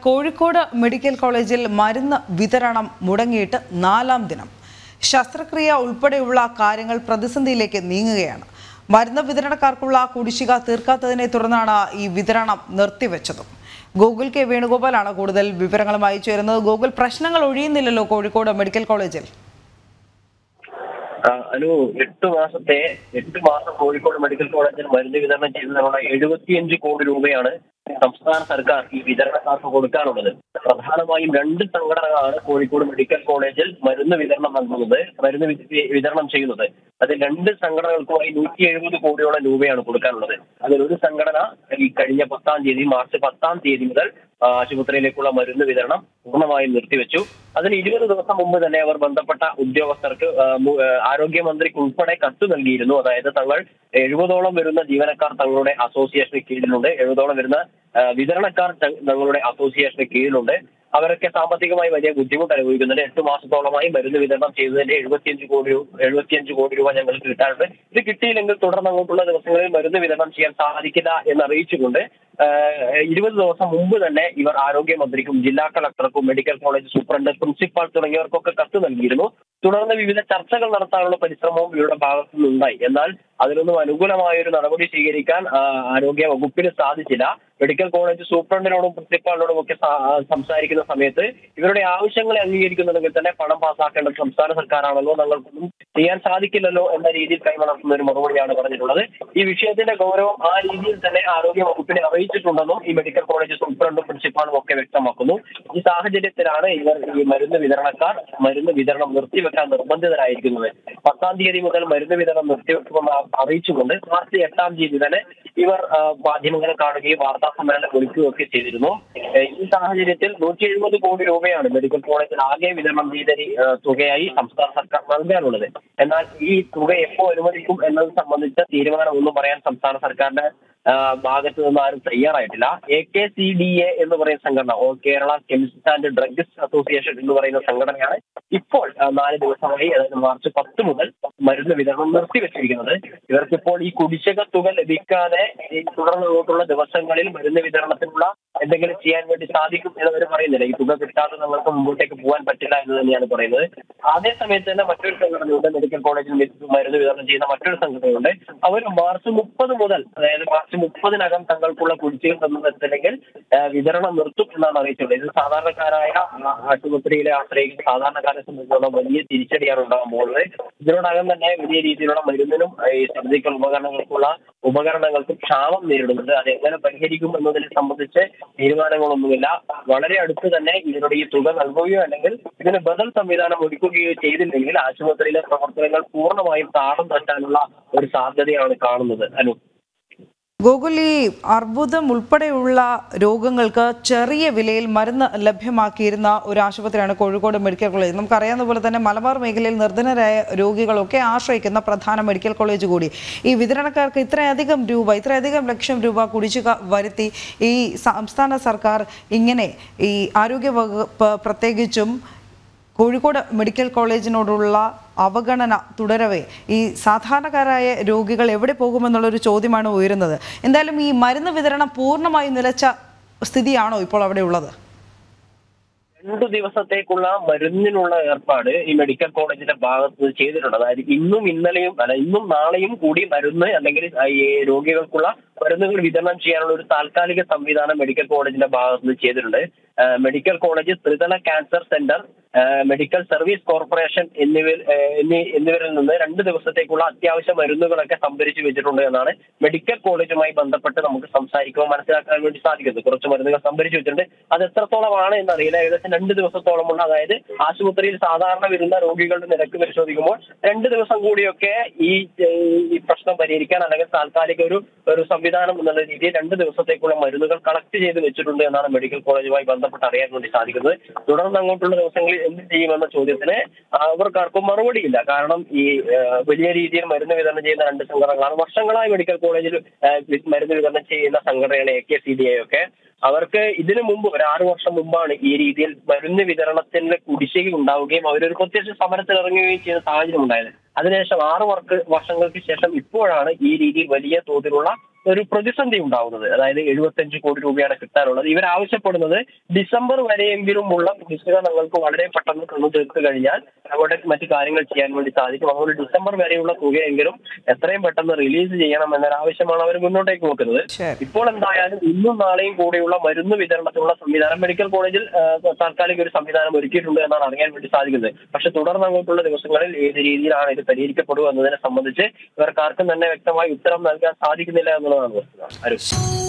Kozhikode medical കോളേജിൽ മരുന്ന് വിതരണം മുടങ്ങിയിട്ട് നാലാം ദിനം ശസ്ത്രക്രിയ ഉൾപ്പെടെയുള്ള കാര്യങ്ങൾ പ്രതിസന്ധിയിലേക്ക് നീങ്ങുകയാണ് മരുന്ന് വിതരണക്കാർക്കുള്ള കുടിശ്ശിക തീർക്കാത്തതിനെ തുടർന്നാണ് ഈ വിതരണം നിർത്തിവെച്ചതും ഗൂഗിൾ കെ വേണുഗോപാലാണ് കൂടുതൽ വിവരങ്ങളുമായി ചേരുന്നത് ഗൂഗിൾ പ്രശ്നങ്ങൾ ഒഴിയുന്നില്ലല്ലോ കോഴിക്കോട് മെഡിക്കൽ കോളേജിൽ ആ, അനു എട്ട് മാസത്തെ എട്ട് മാസം കോഴിക്കോട് മെഡിക്കൽ കോളേജിൽ മരുന്ന് വിതരണം ചെയ്യുന്നതിനുള്ള എഴുപത്തിയഞ്ച് കോടി രൂപയാണ് സംസ്ഥാന സർക്കാർ ഈ വിതരണക്കാർക്ക് കൊടുക്കാനുള്ളത് പ്രധാനമായും രണ്ട് സംഘടനകളാണ് കോഴിക്കോട് മെഡിക്കൽ കോളേജിൽ മരുന്ന് വിതരണം നൽകുന്നത് മരുന്ന് വി- വിതരണം ചെയ്യുന്നത് അതിൽ രണ്ട് സംഘടനകൾക്കുമായി നൂറ്റി എഴുപത് കോടിയോളം രൂപയാണ് കൊടുക്കാനുള്ളത് അതിലൊരു സംഘടന ഈ കഴിഞ്ഞ പത്താം തീയതി മാർച്ച് പത്താം തീയതി മുതൽ ആ, ആശുപത്രിയിലേക്കുള്ള മരുന്ന് വിതരണം പൂർണ്ണമായും നിർത്തിവെച്ചു അതിന് ഇരുപത് ദിവസം മുമ്പ് തന്നെ അവർ ബന്ധപ്പെട്ട ഉദ്യോഗസ്ഥർക്ക് ആ, മു- ആ, ആരോഗ്യമന്ത്രിക്ക് ഉൾപ്പെടെ കത്ത് നൽകിയിരുന്നു അതായത് തങ്ങൾ എഴുപതോളം വരുന്ന ജീവനക്കാർ തങ്ങളുടെ അസോസിയേഷന് കീഴിലുണ്ട് എഴുപതോളം വരുന്ന ആ, വിതരണക്കാർ ത- തങ്ങളുടെ അസോസിയേഷന് കീഴിലുണ്ട് അവരൊക്കെ സാമ്പത്തികമായി വലിയ ബുദ്ധിമുട്ട് അനുഭവിക്കുന്നുണ്ട് എട്ട് മാസത്തോളമായി മരുന്ന് വിതരണം ചെയ്തതിന്റെ എഴുപത്തിയഞ്ച് കോടി രൂ- എഴുപത്തിയഞ്ച് കോടി രൂപ ഞങ്ങൾക്ക് കിട്ടാറുണ്ട് ഇത് കിട്ടിയില്ലെങ്കിൽ തുടർന്ന് അങ്ങോട്ടുള്ള ദിവസങ്ങളിൽ മരുന്ന് വിതരണം ചെയ്യാൻ സാധിക്കില്ല എന്ന് അറിയിച്ചുകൊണ്ട് ആഹ്, ഇരുപത് ദിവസം മുമ്പ് തന്നെ ഇവർ ആരോഗ്യമന്ത്രിക്കും ജില്ലാ കളക്ടർക്കും മെഡിക്കൽ കോളേജ് സൂപ്രണ്ട് പ്രിൻസിപ്പാൾ തുടങ്ങിയവർക്കൊക്കെ കത്ത് നൽകിയിരുന്നു തുടർന്ന് വിവിധ ചർച്ചകൾ നടത്താനുള്ള പരിശ്രമവും ഇവരുടെ ഭാഗത്തു നിന്നുണ്ടായി എന്നാൽ അതിനൊന്നും അനുകൂലമായ ഒരു നടപടി സ്വീകരിക്കാൻ ആഹ്, ആരോഗ്യ വകുപ്പിന് സാധിച്ചില്ല മെഡിക്കൽ കോളേജ് സൂപ്രണ്ടിനോടും പ്രിൻസിപ്പാളിനോടും ഒക്കെ സ- സംസാരിക്കുന്ന സമയത്ത് ഇവരുടെ ആവശ്യങ്ങളെ അംഗീകരിക്കുന്നുണ്ടെങ്കിൽ തന്നെ പണം പാസ്സാക്കേണ്ടത് സംസ്ഥാന സർക്കാരാണല്ലോ ഞങ്ങൾക്കൊന്നും ചെയ്യാൻ സാധിക്കില്ലല്ലോ എന്ന രീതിയിൽ കൈമലർത്തുന്ന ഒരു മറുപടിയാണ് പറഞ്ഞിട്ടുള്ളത് ഈ വിഷയത്തിന്റെ ഗൗരവം ആ രീതിയിൽ തന്നെ ആരോഗ്യ വകുപ്പിനെ അറിയിച്ചിട്ടുണ്ടെന്നും ഈ മെഡിക്കൽ കോളേജ് സൂപ്രണ്ടും പ്രിൻസിപ്പാളും ഒക്കെ വ്യക്തമാക്കുന്നു ഈ സാഹചര്യത്തിലാണ് ഇവർ ഈ മരുന്ന് വിതരണക്കാർ മരുന്ന് വിതരണം നിർത്തിവെക്കാൻ നിർബന്ധിതരായിരിക്കുന്നത് പത്താം തീയതി മുതൽ മരുന്ന് വിതരണം നിർത്തിവെക്കുമെന്ന് അറിയിച്ചുകൊണ്ട് മാർച്ച് എട്ടാം തീയതി തന്നെ ഇവർ ആ, മാധ്യമങ്ങളെ കാണുകയും വാർത്താ സമ്മേളനം വിളിക്കുകയും ഒക്കെ ചെയ്തിരുന്നു ഏ, ഈ സാഹചര്യത്തിൽ നൂറ്റി എഴുപത് കോടി രൂപയാണ് മെഡിക്കൽ കോളേജിൽ ആകെ വിതരണം ചെയ്ത ഈ, ആ, തുകയായി സംസ്ഥാന സർക്കാർ നൽകാനുള്ളത് എന്നാൽ ഈ തുക എപ്പോൾ അനുവദിക്കും എന്നത് സംബന്ധിച്ച തീരുമാനമൊന്നും പറയാൻ സംസ്ഥാന സർക്കാരിന്റെ ആ, ഭാഗത്ത് നിന്ന് ആരും തയ്യാറായിട്ടില്ല A K C D A എന്ന് പറയുന്ന സംഘടന all Kerala chemist and drugs association എന്ന് പറയുന്ന സംഘടനയാണ് ഇപ്പോൾ ആ, നാല് ദിവസമായി അതായത് മാർച്ച് പത്ത് മുതൽ മരുന്ന് വിതരണം നിർത്തിവെച്ചിരിക്കുന്നത് ഇവർക്കിപ്പോൾ ഈ കുടിശ്ശിക തുക ലഭിക്കാതെ ഈ തുടർന്ന് അങ്ങോട്ടുള്ള ദിവസങ്ങളിൽ മരുന്ന് വിതരണത്തിനുള്ള എന്തെങ്കിലും ചെയ്യാൻ വേണ്ടി സാധിക്കും എന്നവർ പറയുന്നില്ല ഈ തുക കിട്ടാതെ നമ്മൾക്ക് മുമ്പോട്ടേക്ക് പോകാൻ പറ്റില്ല എന്ന് തന്നെയാണ് പറയുന്നത് അതേ സമയത്ത് തന്നെ മറ്റൊരു സംഘടനയുണ്ട് മെഡിക്കൽ കോളേജിൽ മരുന്ന് വിതരണം ചെയ്യുന്ന മറ്റൊരു സംഘടനയുണ്ട് അവർ മാർച്ച് മുപ്പത് മുതൽ അതായത് മാർച്ച് മുപ്പതിനകം തങ്ങൾക്കുള്ള കുടിശ്ശിക തന്നില്ലെങ്കിൽ ആ, വിതരണം നിർത്തും എന്നാണ് അറിയിച്ചിട്ടുള്ളത് ഇത് സാധാരണക്കാരായ ആ, ആശുപത്രിയിലെ ആശ്രയിക്കുന്ന സാധാരണക്കാരെ സംബന്ധിച്ചിടത്തോളം വലിയ തിരിച്ചടിയാണ് ഉണ്ടാകാൻ പോകുന്നത് ഇതിനോടകം തന്നെ വലിയ രീതിയിലുള്ള മരുന്നിനും ഈ സർജിക്കൽ ഉപകരണങ്ങൾക്കുള്ള ഉപകരണങ്ങൾക്കും ക്ഷാമം നേരിടുന്നുണ്ട് അത് എങ്ങനെ പരിഹരിക്കും എന്നതിനെ സംബന്ധിച്ച് തീരുമാനങ്ങളൊന്നുമില്ല വളരെ അടുത്ത് തന്നെ ഇതിനോട് ഈ തുക നൽകുകയോ അല്ലെങ്കിൽ ഇതിന് ബദൽ സംവിധാനം ഒരുക്കുകയോ ചെയ്തില്ലെങ്കിൽ ആശുപത്രിയിലെ പ്രവർത്തനങ്ങൾ പൂർണ്ണമായും താളം തെറ്റാനുള്ള ഒരു സാധ്യതയാണ് കാണുന്നത് അനു ഗൂഗിൾ ഈ അർബുദം ഉൾപ്പെടെയുള്ള രോഗങ്ങൾക്ക് ചെറിയ വിലയിൽ മരുന്ന് ലഭ്യമാക്കിയിരുന്ന ഒരു ആശുപത്രിയാണ് കോഴിക്കോട് മെഡിക്കൽ കോളേജ് നമുക്കറിയാവുന്ന പോലെ തന്നെ മലബാർ മേഖലയിൽ നിർധനരായ രോഗികളൊക്കെ ആശ്രയിക്കുന്ന പ്രധാന മെഡിക്കൽ കോളേജ് കൂടി ഈ വിതരണക്കാർക്ക് ഇത്രയധികം രൂപ ഇത്രയധികം ലക്ഷം രൂപ കുടിശ്ശിക വരുത്തി ഈ സംസ്ഥാന സർക്കാർ ഇങ്ങനെ ഈ ആരോഗ്യ വകുപ്പ് പ്രത്യേകിച്ചും കോഴിക്കോട് മെഡിക്കൽ കോളേജിനോടുള്ള അവഗണന തുടരവേ ഈ സാധാരണക്കാരായ രോഗികൾ എവിടെ പോകുമെന്നുള്ളൊരു ചോദ്യമാണ് ഉയരുന്നത് എന്തായാലും ഈ മരുന്ന് വിതരണം പൂർണ്ണമായും നിലച്ച സ്ഥിതിയാണോ ഇപ്പോൾ അവിടെ ഉള്ളത് രണ്ടു ദിവസത്തേക്കുള്ള മരുന്നിനുള്ള ഏർപ്പാട് ഈ മെഡിക്കൽ കോളേജിന്റെ ഭാഗത്ത് നിന്ന് ചെയ്തിട്ടുണ്ട് അതായത് ഇന്നും ഇന്നലെയും അല്ല ഇന്നും നാളെയും കൂടി മരുന്ന് അല്ലെങ്കിൽ ഈ രോഗികൾക്കുള്ള മരുന്നുകൾ വിതരണം ചെയ്യാനുള്ള ഒരു താൽക്കാലിക സംവിധാനം മെഡിക്കൽ കോളേജിന്റെ ഭാഗത്ത് നിന്ന് ചെയ്തിട്ടുണ്ട് ആ, മെഡിക്കൽ കോളേജ് ത്രിതല ക്യാൻസർ സെന്റർ ആ, മെഡിക്കൽ സർവീസ് കോർപ്പറേഷൻ എന്നിവ ആ, എന്നീ എന്നിവരിൽ നിന്ന് രണ്ട് ദിവസത്തേക്കുള്ള അത്യാവശ്യ മരുന്നുകളൊക്കെ സംഭരിച്ചു വെച്ചിട്ടുണ്ട് എന്നാണ് മെഡിക്കൽ കോളേജുമായി ബന്ധപ്പെട്ട് നമുക്ക് സംസാരിക്കുമ്പോൾ മനസ്സിലാക്കാൻ വേണ്ടി സാധിക്കുന്നത് കുറച്ച് മരുന്നുകൾ സംഭരിച്ചു വെച്ചിട്ടുണ്ട് അത് എത്രത്തോളമാണ് എന്നറിയില്ല ഏകദേശം രണ്ട് ദിവസത്തോളമുള്ള അതായത് ആശുപത്രിയിൽ സാധാരണ വരുന്ന രോഗികളുടെ നിരക്ക് പരിശോധിക്കുമ്പോൾ രണ്ട് ദിവസം കൂടിയൊക്കെ ഈ ഏഹ്, ഈ പ്രശ്നം പരിഹരിക്കാൻ അല്ലെങ്കിൽ താൽക്കാലിക ഒരു ഒരു സംവിധാനം എന്നുള്ള രീതിയിൽ രണ്ട് ദിവസത്തേക്കുള്ള മരുന്നുകൾ കളക്ട് ചെയ്ത് വെച്ചിട്ടുണ്ട് എന്നാണ് മെഡിക്കൽ കോളേജുമായി ബന്ധപ്പെട്ട് അറിയാൻ വേണ്ടി സാധിക്കുന്നത് തുടർന്ന് അങ്ങോട്ടുള്ള ദിവസങ്ങളിൽ എന്ത് ചെയ്യുമെന്ന ചോദ്യത്തിന് അവർക്കാർക്കും മറുപടിയില്ല കാരണം ഈ ഏഹ്, വലിയ രീതിയിൽ മരുന്ന് വിതരണം ചെയ്യുന്ന രണ്ട് സംഘടനകളാണ് വർഷങ്ങളായി മെഡിക്കൽ കോളേജിൽ ഏഹ്, മരുന്ന് വിതരണം ചെയ്യുന്ന സംഘടനയാണ് A K C D A ഒക്കെ അവർക്ക് ഇതിനു മുമ്പ് ഒരു ആറു വർഷം മുമ്പാണ് ഈ രീതിയിൽ മരുന്ന് വിതരണത്തിന്റെ കുടിശ്ശിക ഉണ്ടാവുകയും അവരൊരു പ്രത്യേകിച്ച് സമരത്തിൽ ഇറങ്ങുകയും ചെയ്ത സാഹചര്യം ഉണ്ടായത് അതിനുശേഷം ആറ് വർക്ക് വർഷങ്ങൾക്ക് ശേഷം ഇപ്പോഴാണ് ഈ രീതിയിൽ വലിയ തോതിലുള്ള ഒരു പ്രതിസന്ധി ഉണ്ടാവുന്നത് അതായത് എഴുപത്തഞ്ച് കോടി രൂപയാണ് കിട്ടാനുള്ളത് ഇവർ ആവശ്യപ്പെടുന്നത് ഡിസംബർ വരെയെങ്കിലും ഉള്ള കുടിശ്ശിക ഞങ്ങൾക്ക് വളരെ പെട്ടെന്ന് തന്നു തീർത്തു കഴിഞ്ഞാൽ അവിടെ മറ്റു കാര്യങ്ങൾ ചെയ്യാൻ വേണ്ടി സാധിക്കും അതുകൊണ്ട് ഡിസംബർ വരെയുള്ള തുകയെങ്കിലും എത്രയും പെട്ടെന്ന് റിലീസ് ചെയ്യണം എന്നൊരു ആവശ്യമാണ് അവർ മുന്നോട്ടേക്ക് വെക്കുന്നത് ശരി ഇപ്പോൾ എന്തായാലും ഇന്നും നാളെയും കൂടെയുള്ള മരുന്ന് വിതരണത്തിനുള്ള സംവിധാനം മെഡിക്കൽ കോളേജിൽ ആ, താൽക്കാലിക ഒരു സംവിധാനം ഒരുക്കിയിട്ടുണ്ട് എന്നാണ് അറിയാൻ വേണ്ടി സാധിക്കുന്നത് പക്ഷെ തുടർന്ന് അങ്ങോട്ടുള്ള ദിവസങ്ങളിൽ ഏത് രീതിയിലാണ് ഇത് പരിഹരിക്കപ്പെടുക എന്നതിനെ സംബന്ധിച്ച് ഇവർക്കാർക്കും തന്നെ വ്യക്തമായി ഉത്തരം നൽകാൻ സാധിക്കുന്നില്ല എന്നുള്ളതാണ് വസ്തുത അരുൺ